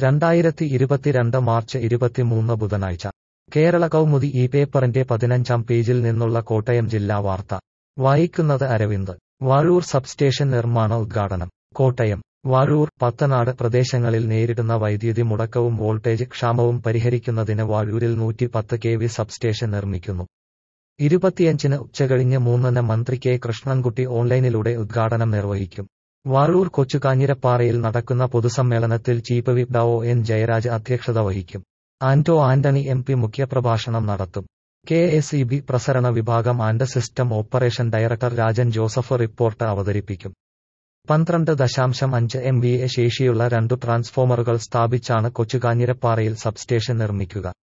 രണ്ടായിരത്തി ഇരുപത്തിരണ്ട് മാർച്ച് ഇരുപത്തിമൂന്ന് ബുധനാഴ്ച കേരള കൗമുദി ഈ പേപ്പറിന്റെ പതിനഞ്ചാം പേജിൽ നിന്നുള്ള കോട്ടയം ജില്ലാ വാർത്ത വായിക്കുന്നത് അരവിന്ദ് വാഴൂർ സബ്സ്റ്റേഷൻ നിർമ്മാണ ഉദ്ഘാടനം കോട്ടയം വാഴൂർ പത്തനാട് പ്രദേശങ്ങളിൽ നേരിടുന്ന വൈദ്യുതി മുടക്കവും വോൾട്ടേജ് ക്ഷാമവും പരിഹരിക്കുന്നതിന് വാഴൂരിൽ നൂറ്റി പത്ത് കെ വി സബ്സ്റ്റേഷൻ നിർമ്മിക്കുന്നു ഇരുപത്തിയഞ്ചിന് ഉച്ചകഴിഞ്ഞ് മൂന്നിന് മന്ത്രി കെ കൃഷ്ണൻകുട്ടി ഓൺലൈനിലൂടെ ഉദ്ഘാടനം നിർവഹിക്കും വാഴൂർ കൊച്ചുകാഞ്ഞിരപ്പാറയിൽ നടക്കുന്ന പൊതുസമ്മേളനത്തിൽ chief whip Dr N Jayaraj അധ്യക്ഷത വഹിക്കും ആന്റോ ആന്റണി എം പി മുഖ്യപ്രഭാഷണം നടത്തും കെ എസ് ഇ ബി പ്രസരണ വിഭാഗം and system operation director Rajan Joseph report അവതരിപ്പിക്കും പന്ത്രണ്ട് ദശാംശം അഞ്ച് എം ബി എ ശേഷിയുള്ള രണ്ടു ട്രാൻസ്ഫോമറുകൾ സ്ഥാപിച്ചാണ് കൊച്ചുകാഞ്ഞിരപ്പാറയിൽ സബ്സ്റ്റേഷൻ നിർമ്മിക്കുക